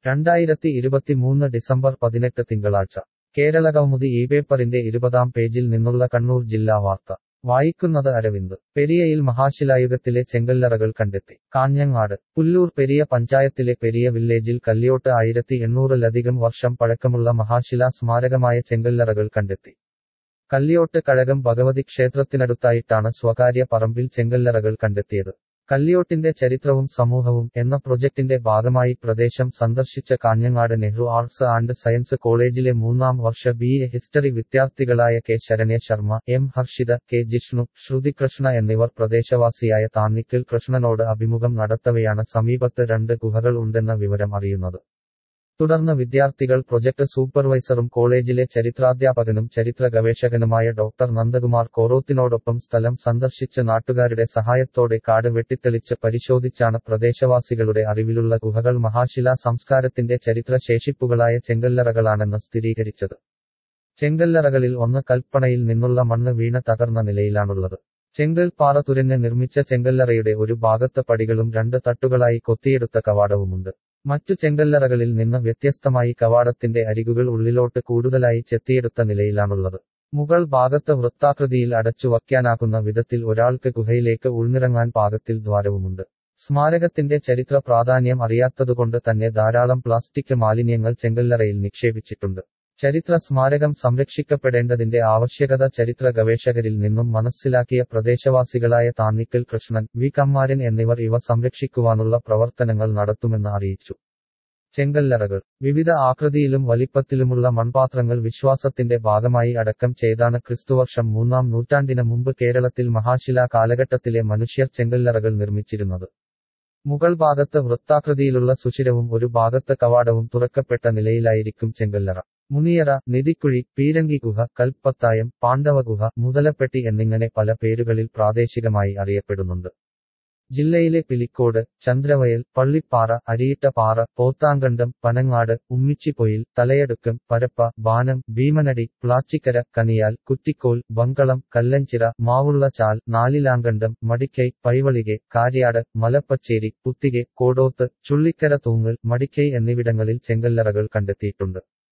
രണ്ടായിരത്തി ഇരുപത്തിമൂന്ന് ഡിസംബർ പതിനെട്ട് തിങ്കളാഴ്ച കേരളകൗമുദി ഈ പേപ്പറിന്റെ ഇരുപതാം പേജിൽ നിന്നുള്ള കണ്ണൂർ ജില്ലാ വാർത്ത വായിക്കുന്നത് അരവിന്ദ് പെരിയയിൽ മഹാശിലായുഗത്തിലെ ചെങ്കല്ലറകൾ കണ്ടെത്തി കാഞ്ഞങ്ങാട് പുല്ലൂർ പെരിയ പഞ്ചായത്തിലെ പെരിയ വില്ലേജിൽ കല്യോട്ട് ആയിരത്തി എണ്ണൂറിലധികം വർഷം പഴക്കമുള്ള മഹാശിലാ സ്മാരകമായ ചെങ്കല്ലറകൾ കണ്ടെത്തി കല്യോട്ട് കഴകം ഭഗവതി ക്ഷേത്രത്തിനടുത്തായിട്ടാണ് സ്വകാര്യ പറമ്പിൽ ചെങ്കല്ലറകൾ കണ്ടെത്തിയത് കല്യോട്ടിന്റെ ചരിത്രവും സമൂഹവും എന്ന പ്രൊജക്ടിന്റെ ഭാഗമായി പ്രദേശം സന്ദർശിച്ച Kanhangad Nehru arts and science കോളേജിലെ മൂന്നാം വർഷ ബി എ ഹിസ്റ്ററി വിദ്യാർത്ഥികളായ K Saranya Sharma M Harshitha K Jishnu Sruthikrishna എന്നിവർ പ്രദേശവാസിയായ താന്നിക്കൽ കൃഷ്ണനോട് അഭിമുഖം നടത്തവെയാണ് സമീപത്ത് രണ്ട് ഗുഹകൾ ഉണ്ടെന്ന വിവരം അറിയുന്നത് തുടർന്ന് വിദ്യാർത്ഥികൾ പ്രൊജക്ട് സൂപ്പർവൈസറും കോളേജിലെ ചരിത്രാധ്യാപകനും ചരിത്ര ഗവേഷകനുമായ ഡോക്ടർ നന്ദകുമാർ കോറോത്തിനോടൊപ്പം സ്ഥലം സന്ദർശിച്ച് നാട്ടുകാരുടെ സഹായത്തോടെ കാട് വെട്ടിത്തെളിച്ച് പരിശോധിച്ചാണ് പ്രദേശവാസികളുടെ അറിവിലുള്ള ഗുഹകൾ മഹാശിലാ സംസ്കാരത്തിന്റെ ചരിത്ര ശേഷിപ്പുകളായ ചെങ്കല്ലറകളാണെന്ന് സ്ഥിരീകരിച്ചത് ചെങ്കല്ലറകളിൽ ഒന്ന് കൽപ്പണയിൽ നിന്നുള്ള മണ്ണ് വീണ തകർന്ന നിലയിലാണുള്ളത് ചെങ്കൽ പാറ തുരന്ന് നിർമ്മിച്ച ചെങ്കല്ലറയുടെ ഒരു ഭാഗത്ത് പടികളും രണ്ട് തട്ടുകളായി കൊത്തിയെടുത്ത കവാടവുമുണ്ട് മറ്റു ചെങ്കല്ലറകളിൽ നിന്ന് വ്യത്യസ്തമായി കവാടത്തിന്റെ അരികുകൾ ഉള്ളിലോട്ട് കൂടുതലായി ചെത്തിയെടുത്ത നിലയിലാണുള്ളത് മുകൾ ഭാഗത്ത് വൃത്താകൃതിയിൽ അടച്ചു വയ്ക്കാനാകുന്ന വിധത്തിൽ ഒരാൾക്ക് ഗുഹയിലേക്ക് ഉൾനിറങ്ങാൻ പാകത്തിൽ ദ്വാരവുമുണ്ട് സ്മാരകത്തിന്റെ ചരിത്ര പ്രാധാന്യം അറിയാത്തതുകൊണ്ട് തന്നെ ധാരാളം പ്ലാസ്റ്റിക് മാലിന്യങ്ങൾ ചെങ്കല്ലറയിൽ നിക്ഷേപിച്ചിട്ടുണ്ട് ചരിത്ര സ്മാരകം സംരക്ഷിക്കപ്പെടേണ്ടതിന്റെ ആവശ്യകത ചരിത്ര ഗവേഷകരിൽ നിന്നും മനസ്സിലാക്കിയ പ്രദേശവാസികളായ താന്നിക്കൽ കൃഷ്ണൻ വി കമ്മാരൻ എന്നിവർ ഇവ സംരക്ഷിക്കുവാനുള്ള പ്രവർത്തനങ്ങൾ നടത്തുമെന്ന് അറിയിച്ചു ചെങ്കല്ലറകൾ വിവിധ ആകൃതിയിലും വലിപ്പത്തിലുമുള്ള മൺപാത്രങ്ങൾ വിശ്വാസത്തിന്റെ ഭാഗമായി അടക്കം ചെയ്താണ് ക്രിസ്തുവർഷം മൂന്നാം നൂറ്റാണ്ടിന് മുമ്പ് കേരളത്തിൽ മഹാശിലാ കാലഘട്ടത്തിലെ മനുഷ്യർ ചെങ്കല്ലറകൾ നിർമ്മിച്ചിരുന്നത് മുകൾ ഭാഗത്ത് വൃത്താകൃതിയിലുള്ള സുഷിരവും ഒരു ഭാഗത്ത് കവാടവും തുറക്കപ്പെട്ട നിലയിലായിരിക്കും ചെങ്കല്ലറ മുനിയറ നിധിക്കുഴി പീരങ്കി ഗുഹ കൽപ്പത്തായം പാണ്ഡവ ഗുഹ മുതലപ്പെട്ടി എന്നിങ്ങനെ പല പേരുകളിൽ പ്രാദേശികമായി അറിയപ്പെടുന്നുണ്ട് ജില്ലയിലെ പിലിക്കോട് ചന്ദ്രവയൽ പള്ളിപ്പാറ അരിയിട്ടപ്പാറ പോത്താങ്കണ്ടം പനങ്ങാട് ഉമ്മിച്ചിപ്പൊയിൽ തലയടുക്കം പരപ്പ ബാനം ഭീമനടി പ്ലാച്ചിക്കര കനിയാൽ കുറ്റിക്കോൽ ബങ്കളം കല്ലഞ്ചിറ മാവുള്ള ചാൽ നാലിലാങ്കണ്ടം മടിക്കൈ പൈവളികെ കാര്യാട് മലപ്പച്ചേരി പുത്തികെ കോടോത്ത് ചുള്ളിക്കര തൂങ്ങൽ മടിക്കൈ എന്നിവിടങ്ങളിൽ ചെങ്കല്ലറകൾ കണ്ടെത്തിയിട്ടുണ്ട്